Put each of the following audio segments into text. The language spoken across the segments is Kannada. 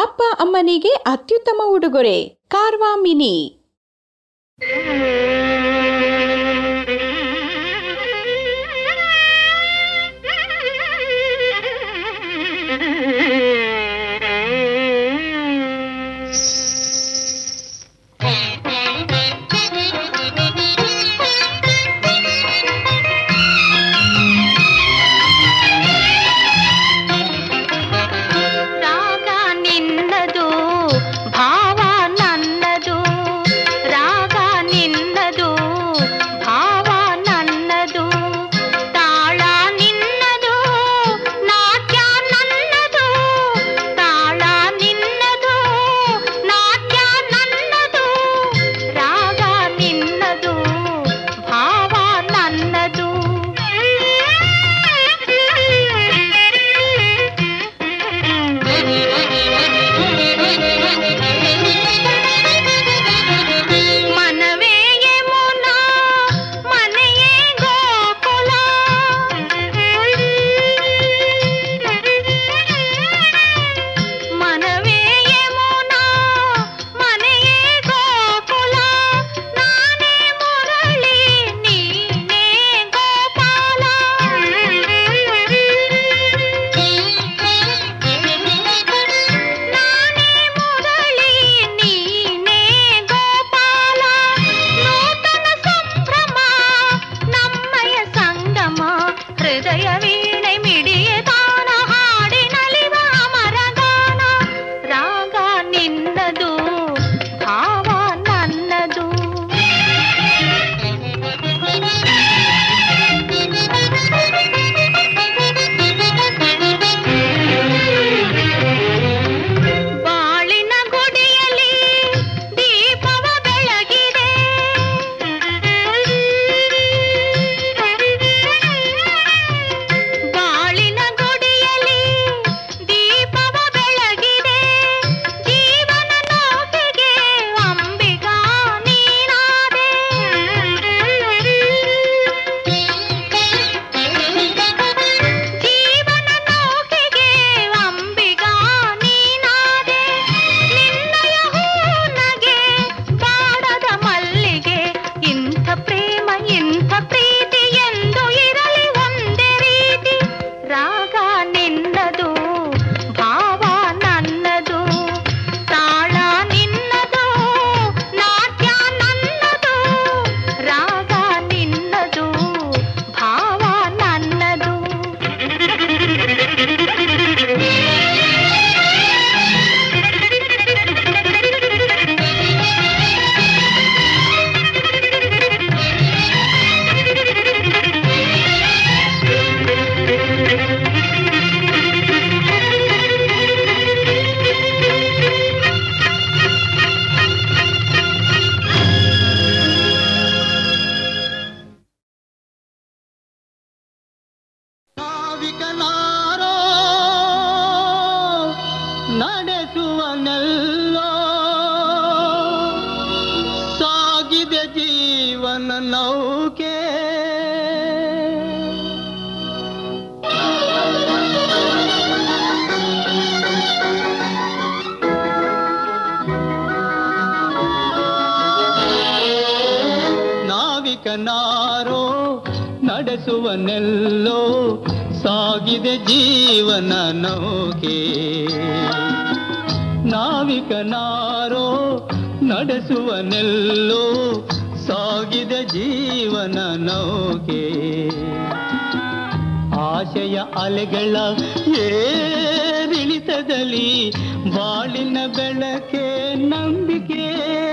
ಅಪ್ಪ ಅಮ್ಮನಿಗೆ ಅತ್ಯುತ್ತಮ ಉಡುಗೊರೆ ಕಾರ್ವಾ ಮಿನಿ ರಾಗ ನಿನ್ನದು ಭಾವ ನನ್ನದು ರಾಗ ನಿನ್ನದು ಭಾವ ನನ್ನದು ತಾಳ ನಿನ್ನದು ನಾಟ್ಯ ನನ್ನದು ತಾಳ ನಿನ್ನದು ನಾಟ್ಯ ನನ್ನದು ರಾಗ ನಿನ್ನದು ಭಾವ ನನ್ನದು ಮನವೇ ಯಮುನಾ ಮನೆಯೇ ಗೋಕುಲ ಮನವೇ ಯಮುನಾ ಮನೆಯೇ ಗೋಕುಲ ನಾನೇ ಮುರಳಿ ನೀನೇ ಗೋಪಾಲ ನಾನೇ ಮುರಳಿ ನೀನೇ ಗೋಪಾಲ ನೂತನ ಸಂಭ್ರಮ ನಮ್ಮಯ ಸಂಗಮ ಹೃದಯ ವೀಣೆ ಮಿಡಿಯ ತಾನ ಹಾಡಿನಲಿವ ಅಮರಗಾನ ರಾಗ ನಿನ್ನದು ಭಾವ ನನ್ನದು ಬಾಳಿನ ಗುಡಿಯಲ್ಲಿ ದೀಪವ ಬೆಳಗಿದೆ ಬಾಳಿನ ಗುಡಿಯಲ್ಲಿ ದೀಪವ ಬೆಳಗಿದೆ ಜೀವನ ನೋಟಿಗೆ ಅಂಬಿಗಾ ನೀನಾದೆ ಜೀವನ ನೋಟಿಗೆ ಅಂಬಿಗಾ ನೀನಾದೆ ನಿನ್ನಯ ಹೂನಗೆ ಬಾಡದ ಮಲ್ಲಿಗೆ ಇಂಥ ಪ್ರೇಮ ಇಂಥ ಪ್ರೀತಿ ಎಂದು ಇರಲಿ ಒಂದೇ ರೀತಿ ರಾಗ ನಿನ್ನದು ಭಾವ ನನ್ನದು ತಾಳ ನಿನ್ನದು ನಾಟ್ಯ ನನ್ನದು ರಾಗ ನಿನ್ನದು ಭಾವ ನನ್ನದು ನಾವಿಕನಾರೋ ನಡೆಸುವನೆಲ್ಲೋ ಸಾಗಿದೆ ಜೀವನ ನೌಕೆ ನಾವಿಕನಾರೋ ನಡೆಸುವನೆಲ್ಲೋ ಸಾಗಿದೆ ಜೀವನ ನೌಕೆ ನಾವಿಕನಾರೋ ನಡೆಸುವನೆಲ್ಲೋ ಸಾಗಿದೆ ಜೀವನ ನೌಕೆ ಆಶಯ ಅಲೆಗಳ ಏರಿಳಿತದಲ್ಲಿ ಬಾಳಿನ ಬೆಳಕೆ ನಂಬಿಕೆ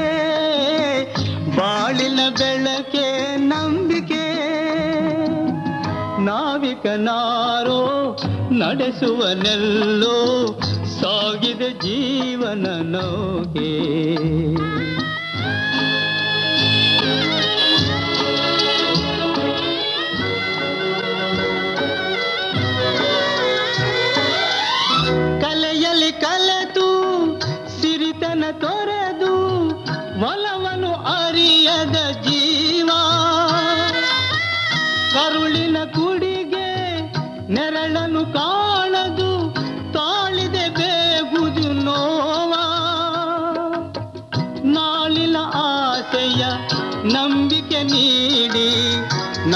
ಬಾಳಿನ ಬೆಳಕೆ ನಂಬಿಕೆ ನಾವಿಕನಾರೋ ನಡೆಸುವನೆಲ್ಲೋ ಸಾಗಿದೆ ಜೀವನ ನೌಕೆ ಕಲೆಯಲ್ಲಿ ಕಲೆತು ಸಿರಿತನ ತೊರೆದು ಒಲವನು ಅರಿಯದ ಜೀವ ಕರುಳಿನ ಕುಡಿಗೆ ನೆರಳನ್ನು ಕಾಣದು ತಾಳಿದೆ ಬೇಗುದು ನೋವ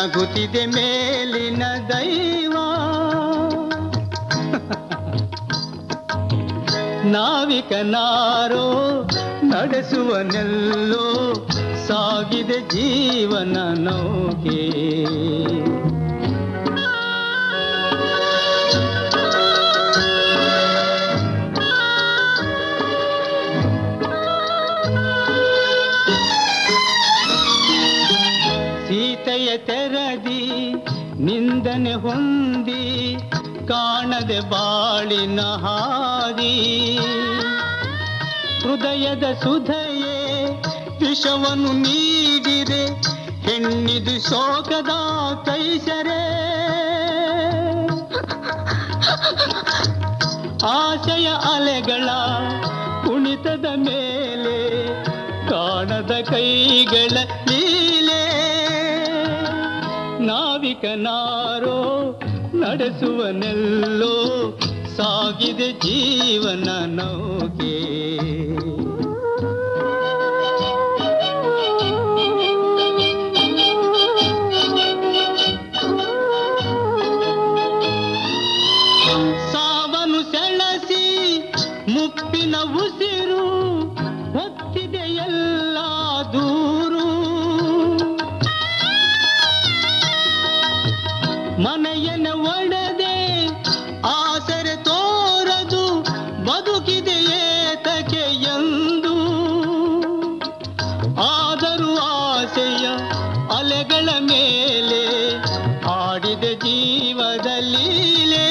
ನಗುತ್ತಿದೆ ಮೇಲಿನ ದೈವ ನಾವಿಕನಾರೋ ನಡೆಸುವನೆಲ್ಲೋ ಸಾಗಿದೆ ಜೀವನ ನೌಕೆ ಸೀತೆಯ ತೆರದಿ ನಿಂದನೆ ಹೊಂದಿ ಕಾಣದೆ ಬಾಳಿನ ಹಾದಿ ಹೃದಯದ ಸುಧಯೇ ವಿಷವನ್ನು ನೀಡಿರೆ ಹೆಣ್ಣಿದು ಶೋಕದ ಕೈಸರೆ ಆಶಯ ಅಲೆಗಳ ಕುಣಿತದ ಮೇಲೆ ಕಾಣದ ಕೈಗಳ ಲೀಲೆ ನಾವಿಕನಾರೋ ನಡೆಸುವನೆಲ್ಲೋ ಸಾಗಿದೆ ಜೀವನ ನೌಕೆ ಸಾವನು ಸೆಳಸಿ ಮುಪ್ಪಿನ ಉಸಿರು ಹೊತ್ತಿದೆ ಎಲ್ಲ ದೂರು ಮನೆಯನ್ನ ಒಡೆದೆ ಆಸರೆ ತೋರದು ಬದುಕಿದೆ ಏತಕ್ಕೆ ಎಂದು ಆದರೂ ಆಸೆಯ ಅಲೆಗಳ ಮೇಲೆ ಆಡಿದೆ ಜೀವದ ಲೀಲೆ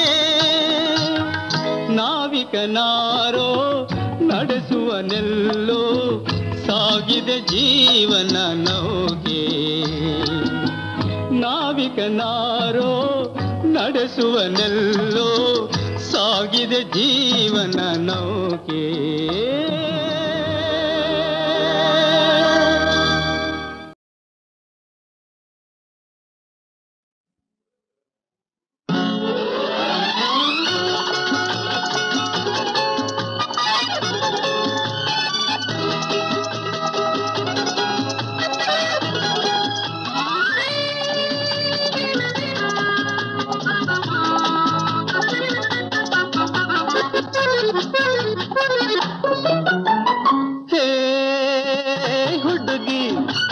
ನಾವಿಕನಾರೋ ನಡೆಸುವನೆಲ್ಲೋ ಸಾಗಿದೆ ಜೀವನ ನೌಕೆ ನಾವಿಕನಾರೋ ನಡೆಸುವನೆಲ್ಲೋ ಸಾಗಿದೆ ಜೀವನ ನೌಕೆ ಹೇ ಹುಡುಗಿ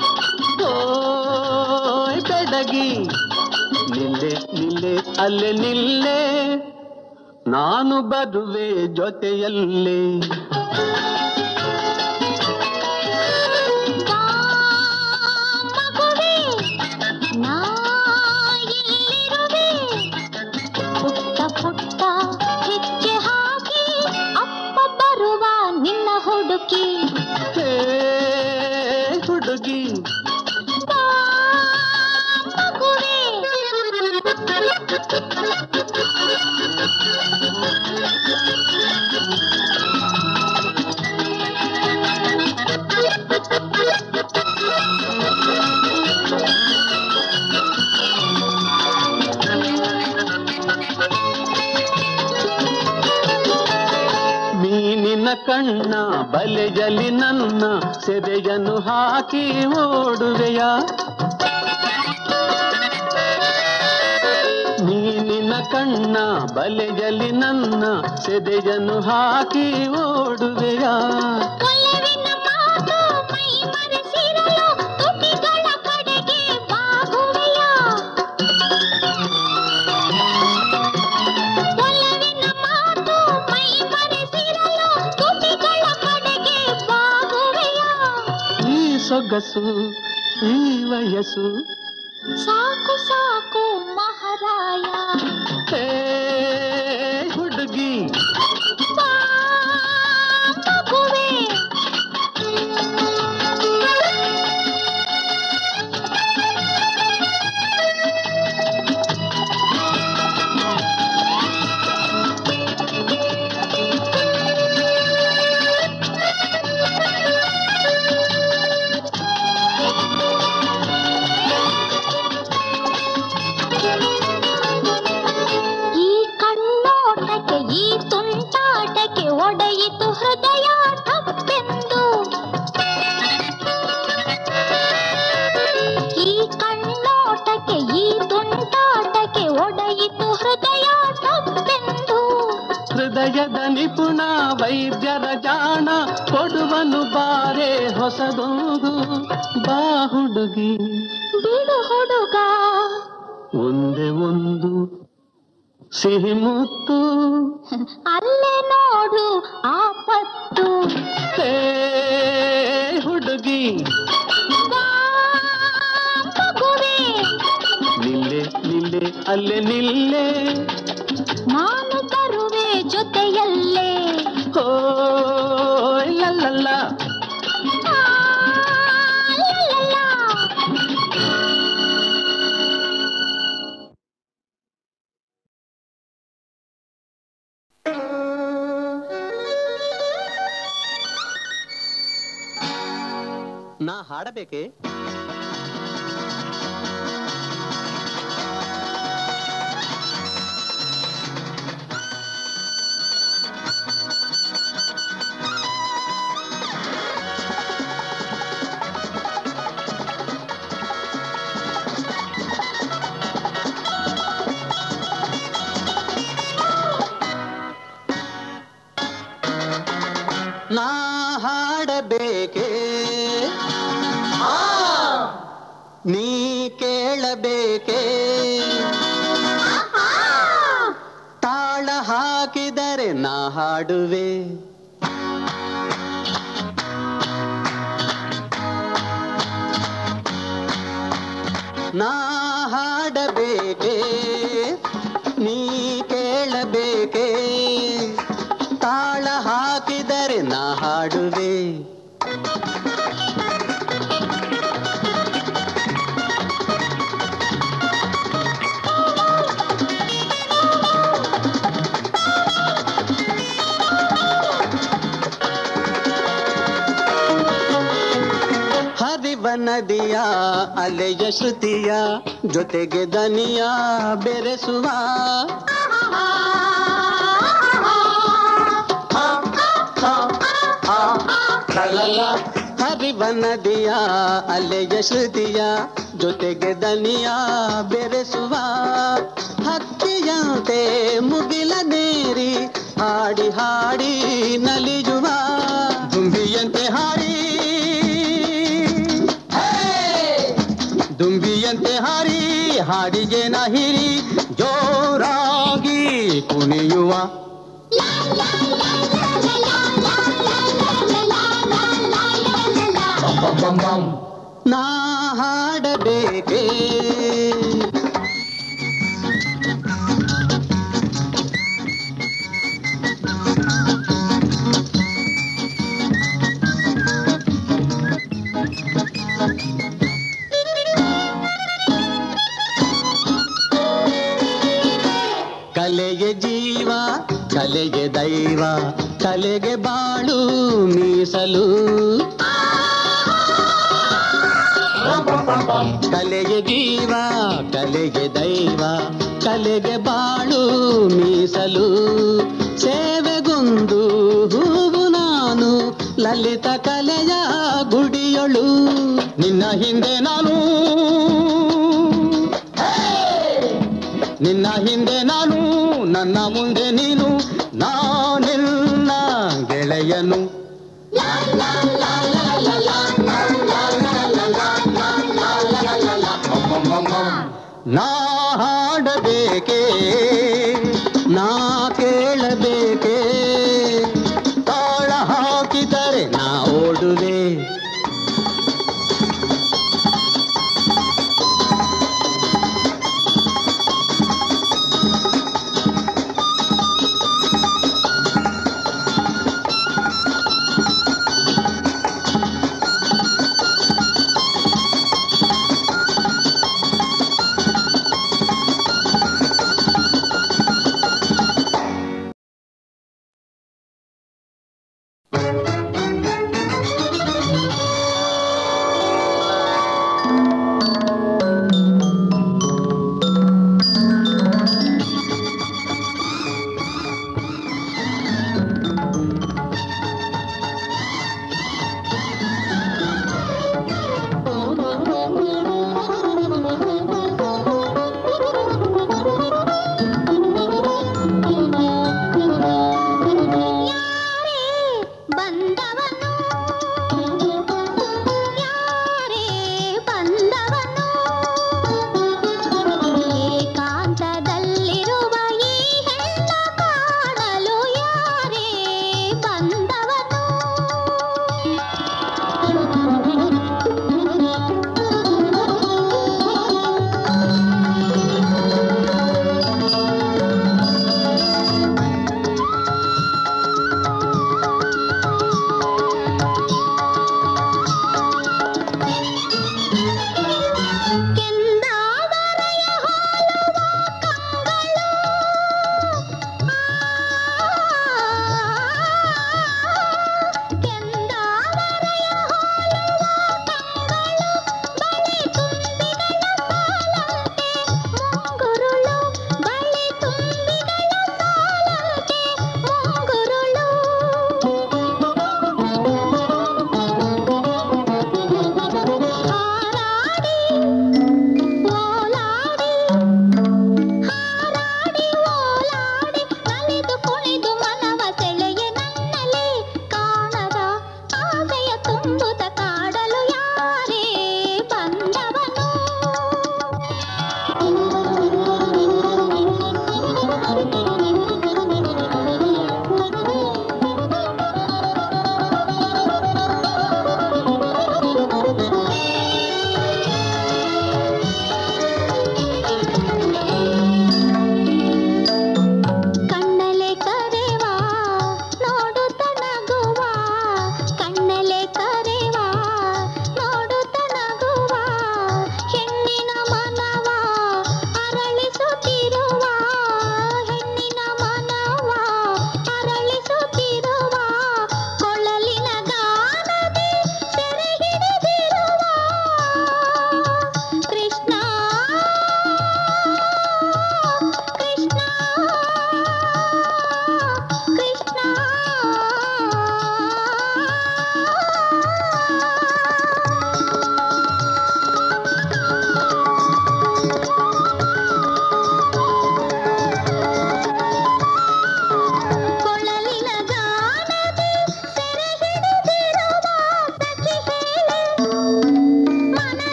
ಓಯ್ ಬೆಡಗಿ ನಿಲ್ಲೆ ನಿಲ್ಲೆ ಅಲ್ಲೇ ನಿಲ್ಲೆ ನಾನು ಬರುವೆ ಜೊತೆಯಲ್ಲೇ ಮಗುವೇ ನಾ ಎಲ್ಲಿರುವೆ ಪುಟ್ಟ ಪುಟ್ಟ ಹೆಜ್ಜೆ ಹಾಕಿ ಅಪ್ಪ ಬರುವ ನಿನ್ನ ಹುಡುಕಿ ಹೇ ಹುಡುಗಿ ಬಾ ಮಗುವೇ ಮೀನಿನ ಕಣ್ಣ ಬಲೆಯಲ್ಲಿ ನನ್ನ ಸೆರೆಯನ್ನು ಹಾಕಿ ಓಡುವೆಯ ಮೀನಿನ ಕಣ್ಣ ಬಲೆಯಲ್ಲಿ ನನ್ನ ಸೆದೆಯನ್ನು ಹಾಕಿ ಓಡುವೆಯ ಒಲವಿನ ಮಾತು ಮೈ ಮರೆಸಿರಲು ತುಟಿಗಳ ಕಡೆಗೆ ಬಾಗುವೆಯ ಒಲವಿನ ಮಾತು ಮೈ ಮರೆಸಿರಲು ತುಟಿಗಳ ಕಡೆಗೆ ಬಾಗುವೆಯ ಈ ಸೊಗಸು ಈ ವಯಸ್ಸು ಸಾಕು ಸಾಕು ಮಹಾರಾಯ ಹೇ ಹುಡುಗಿ ಬಾ ಮಗುವೇ ಈ ಕಣ್ಣೋಟಕ್ಕೆ ಈ ತುಂಟಾಟಕ್ಕೆ ಒಡೆಯಿತು ಹೃದಯ ತಪ್ಪೆಂದು ಈ ಕಣ್ಣೋಟಕ್ಕೆ ಈ ವೈದ್ಯದ ನಿಪುಣ ವೈದ್ಯರ ಜಾಣ ಕೊಡುವನು ಬಾರೆ ಹೊಸದೊಂದು ಬಾ ಹುಡುಗಿ ಬಿಡು ಹುಡುಗ ಒಂದೇ ಒಂದು ಸಿಹಿ ಮುತ್ತು ಅಲ್ಲೇ ನೋಡು ಆಪತ್ತು ಏ ಹುಡುಗಿ ಬಾ ಮಗುವೇ ನಿಲ್ಲೆ ನಿಲ್ಲೆ ಅಲ್ಲೇ ನಿಲ್ಲೆ ನಾನು ಬರುವೆ ಜೊತೆಯಲ್ಲೇ ಓ ಲಲ್ಲ ಆ, ಲಲಲ. ನಾ ಹಾಡಬೇಕೆ ನಾ ಹಾಡಬೇಕೆ ನೀ ಕೇಳಬೇಕೆ ತಾಳ ಹಾಕಿದರೆ ನಾ ಹಾಡುವೆ ನಾ ಹಾಡಬೇಕೆ ನೀ ಕೇಳಬೇಕೆ ತಾಳ ಹಾಕಿದರೆ ನಾ ಹಾಡುವೆ ಹರಿವ ನದಿಯ ಅಲೆಯ ಶ್ರುತಿಯ ಜೊತೆಗೆ ದನಿಯ ಬೆರೆಸುವ ಹರಿವ ನದಿಯ ಅಲೆಯ ಶ್ರುತಿಯ ಜೊತೆಗೆ ದನಿಯ ಬೆರೆಸುವ ಹಕ್ಕಿಯಂತೆ ಮುಗಿಲ ನೇರಿ ಹಾಡಿ ಹಾಡಿ ನಲಿಯುವ ದುಂಬಿಯಂತೆ ಹಾಡಿ ದುಂಬಿಯಂತೆ ಹಾರಿ ಹಾಡಿಗೆ ನಹಿರಿ ಜೋರಾಗಿ ಕುಣಿಯುವ ನಾ ಹಾಡಬೇಕೆ ಕಲೆಗೆ ಜೀವ ಕಲೆಗೆ ದೈವ ಕಲೆಗೆ ಬಾಳು ಮೀಸಲು ಕಲೆಗೆ ಜೀವ ಕಲೆಗೆ ದೈವ ಕಲೆಗೆ ಬಾಳು ಮೀಸಲು ಸೇವೆಗೊಂದು ಹೂವು ನಾನು ಲಲಿತ ಕಲೆಯ ಗುಡಿಯೊಳು ನಿನ್ನ ಹಿಂದೆ ನಾನು ನಿನ್ನ ಹಿಂದೆ ನಾನು ನನ್ನ ಮುಂದೆ ನೀನು ನಾನೆಲ್ಲ ಗೆಳೆಯನು ನಾ ಹಾಡಬೇಕೆ